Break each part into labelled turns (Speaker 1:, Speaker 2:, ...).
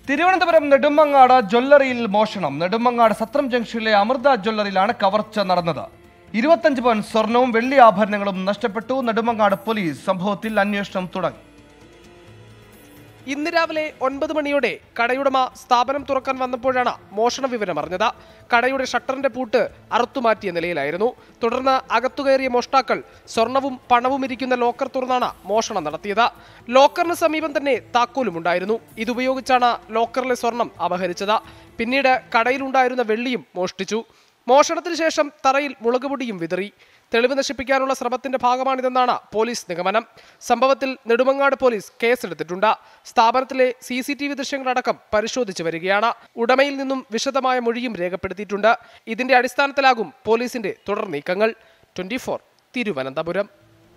Speaker 1: തിരുവനന്തപുരം നെടുമങ്ങാട് ജ്വല്ലറിയിൽ മോഷണം നെടുമങ്ങാട് സത്രം ജംഗ്ഷനിലെ അമൃത ജ്വല്ലറിയിലാണ് കവർച്ച നടന്നത് ഇരുപത്തഞ്ച് പവൻ സ്വർണവും വെള്ളി ആഭരണങ്ങളും നഷ്ടപ്പെട്ടു നെടുമങ്ങാട് പോലീസ് സംഭവത്തിൽ അന്വേഷണം തുടങ്ങി
Speaker 2: ഇന്ന് രാവിലെ ഒൻപത് മണിയോടെ കടയുടമ സ്ഥാപനം തുറക്കാൻ വന്നപ്പോഴാണ് മോഷണ വിവരം അറിഞ്ഞത് കടയുടെ ഷട്ടറിന്റെ പൂട്ട് അറുത്തുമാറ്റിയ നിലയിലായിരുന്നു തുടർന്ന് അകത്തു കയറിയ മോഷ്ടാക്കൾ സ്വർണവും പണവും ഇരിക്കുന്ന ലോക്കർ തുറന്നാണ് മോഷണം നടത്തിയത് ലോക്കറിന് സമീപം തന്നെ താക്കോലും ഉണ്ടായിരുന്നു ഇതുപയോഗിച്ചാണ് ലോക്കറിലെ സ്വർണം അപഹരിച്ചത് പിന്നീട് കടയിലുണ്ടായിരുന്ന വെള്ളിയും മോഷ്ടിച്ചു മോഷണത്തിന് ശേഷം തറയിൽ മുളകുപൊടിയും വിതറി തെളിവ് നശിപ്പിക്കാനുള്ള ശ്രമത്തിന്റെ ഭാഗമാണിതെന്നാണ് പോലീസ് നിഗമനം സംഭവത്തിൽ നെടുമങ്ങാട് പോലീസ് കേസെടുത്തിട്ടുണ്ട് സ്ഥാപനത്തിലെ സി സി ടി വി ദൃശ്യങ്ങളടക്കം പരിശോധിച്ചു വരികയാണ് ഉടമയിൽ നിന്നും വിശദമായ മൊഴിയും രേഖപ്പെടുത്തിയിട്ടുണ്ട് ഇതിന്റെ അടിസ്ഥാനത്തിലാകും പോലീസിന്റെ തുടർ നീക്കങ്ങൾ ട്വന്റി തിരുവനന്തപുരം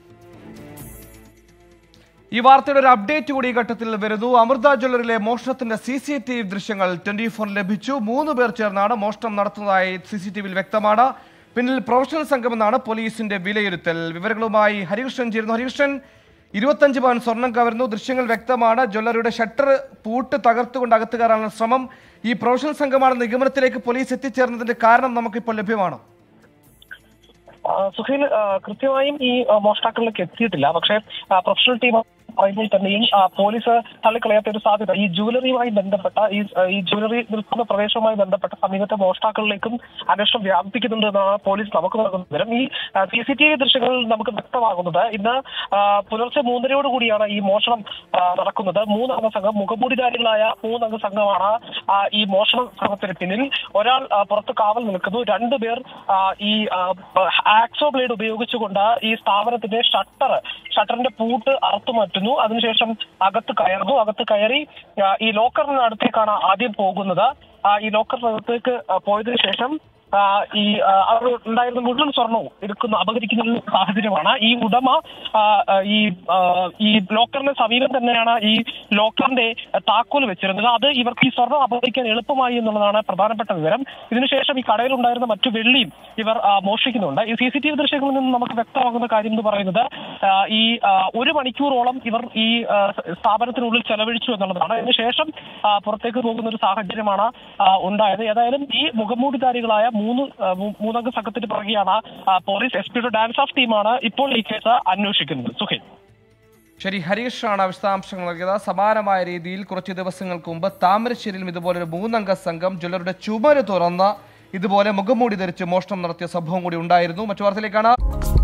Speaker 1: ഈ വാർത്തയുടെ ഒരു അപ്ഡേറ്റ് കൂടി ഈ ഘട്ടത്തിൽ വരുന്നു അമൃത ജ്വല്ലറിയിലെ മോഷണത്തിന്റെ സി സി ടി വി ദൃശ്യങ്ങൾ ട്വന്റി ഫോറിൽ ലഭിച്ചു മൂന്ന് പേർ ചേർന്നാണ് മോഷണം നടത്തുന്നതായി സി സി ടി വിയിൽ വ്യക്തമാണ് പിന്നിൽ പ്രൊഫഷണൽ സംഘമെന്നാണ് പോലീസിന്റെ വിലയിരുത്തൽ വിവരങ്ങളുമായി ഹരികൃഷ്ണൻ ചേരുന്നു ഹരികൃഷ്ണൻ ഇരുപത്തഞ്ച് പവൻ സ്വർണം കവർന്നു ദൃശ്യങ്ങൾ വ്യക്തമാണ് ജ്വല്ലറിയുടെ ഷട്ടർ പൂട്ട് തകർത്തുകൊണ്ട് അകത്ത് കയറാനുള്ള ശ്രമം ഈ പ്രൊഫഷണൽ സംഘമാണ് നിഗമനത്തിലേക്ക് പോലീസ് എത്തിച്ചേർന്നതിന്റെ കാരണം നമുക്കിപ്പോൾ ലഭ്യമാണ്
Speaker 3: ആ, സുഹൈൽ ആ, കൃത്യമായും ഈ ആ, മോഷ്ടാക്കളിലേക്ക് എത്തിയിട്ടില്ല പക്ഷേ ആ, പ്രൊഫഷണൽ ടീം പറയുമ്പോൾ തന്നെയും ആ, പോലീസ് തള്ളിക്കളയാത്ത ഒരു സാധ്യത ഈ ജുവലറിയുമായി ബന്ധപ്പെട്ട ഈ ആ, ഈ ജുവലറി നിൽക്കുന്ന പ്രദേശവുമായി ബന്ധപ്പെട്ട സമീപത്തെ മോഷ്ടാക്കളിലേക്കും അന്വേഷണം വ്യാപിപ്പിക്കുന്നുണ്ട് എന്നാണ് പോലീസ് നമുക്ക് നൽകുന്ന വിവരം ഈ സി സി ടി വി ദൃശ്യങ്ങളിൽ നമുക്ക് വ്യക്തമാകുന്നത് ഇന്ന് ആ, പുലർച്ചെ മൂന്നരയോട് കൂടിയാണ് ഈ മോഷണം ആ, നടക്കുന്നത് മൂന്നംഗ സംഘം മുഖമൂടിധാരികളായ മൂന്നംഗ സംഘമാണ് ആ, ഈ മോഷണ ശ്രമത്തിന് പിന്നിൽ ഒരാൾ ആ, പുറത്ത് കാവൽ നിൽക്കുന്നു രണ്ടുപേർ ആ, ഈ ആ, ആക്സോ ബ്ലേഡ് ഉപയോഗിച്ചുകൊണ്ട് ഈ സ്ഥാപനത്തിന്റെ ഷട്ടർ ഷട്ടറിന്റെ പൂട്ട് അറുത്തു മാറ്റുന്നു അതിനുശേഷം അകത്ത് കയറുന്നു അകത്ത് കയറി ആ, ഈ ലോക്കറിന് അടുത്തേക്കാണ് ആദ്യം പോകുന്നത് ആ, ഈ ലോക്കറിനകത്തേക്ക് ആ, പോയതിനു ശേഷം ആ, ഈ ആ, അവിടെ ഉണ്ടായിരുന്ന മുഴുവൻ സ്വർണവും എടുക്കുന്ന അപഹരിക്കുന്ന ഒരു സാഹചര്യമാണ് ഈ ഉടമ ആ, ആ, ഈ ആ, ഈ ലോക്കറിന് സമീപം തന്നെയാണ് ഈ ലോക്കറിന്റെ താക്കോൽ വെച്ചിരുന്നത് അത് ഇവർക്ക് ഈ സ്വർണം അപഹരിക്കാൻ എളുപ്പമായി എന്നുള്ളതാണ് പ്രധാനപ്പെട്ട വിവരം ഇതിനുശേഷം ഈ കടയിലുണ്ടായിരുന്ന മറ്റു വെള്ളിയും ഇവർ ആ, മോഷ്ടിക്കുന്നുണ്ട് ഈ സി സി ടി വി ദൃശ്യങ്ങളിൽ നിന്ന് നമുക്ക് വ്യക്തമാകുന്ന കാര്യം എന്ന് പറയുന്നത് ആ, ഈ ആ, ഒരു മണിക്കൂറോളം ഇവർ ഈ ആ, സ്ഥാപനത്തിനുള്ളിൽ ചെലവഴിച്ചു എന്നുള്ളതാണ് അതിനുശേഷം ആ, പുറത്തേക്ക് പോകുന്ന ഒരു സാഹചര്യമാണ് ആ, ഉണ്ടായത് ഏതായാലും ഈ മുഖംമൂടിധാരികളായ മൂന്ന് ആ, മൂ- മൂന്നംഗ സംഘത്തിന് പുറകെയാണ് ആ, പോലീസ് എസ് പിയുടെ ഡാൻസ് ഓഫ് ടീമാണ് ഇപ്പോൾ ഈ കേസ് അന്വേഷിക്കുന്നത് സുഖേൻ
Speaker 1: ശരി ഹരീഷാണ് വിശദാംശങ്ങൾ നൽകിയത് സമാനമായ രീതിയിൽ കുറച്ച് ദിവസങ്ങൾക്ക് മുമ്പ് താമരശ്ശേരിയിലും ഇതുപോലെ ഒരു മൂന്നംഗ സംഘം ജ്വല്ലറിയുടെ ചുമര് തുറന്ന് ഇതുപോലെ മുഖംമൂടി ധരിച്ച് മോഷണം നടത്തിയ സംഭവം കൂടി ഉണ്ടായിരുന്നു മറ്റു വാർത്തയിലേക്കാണ്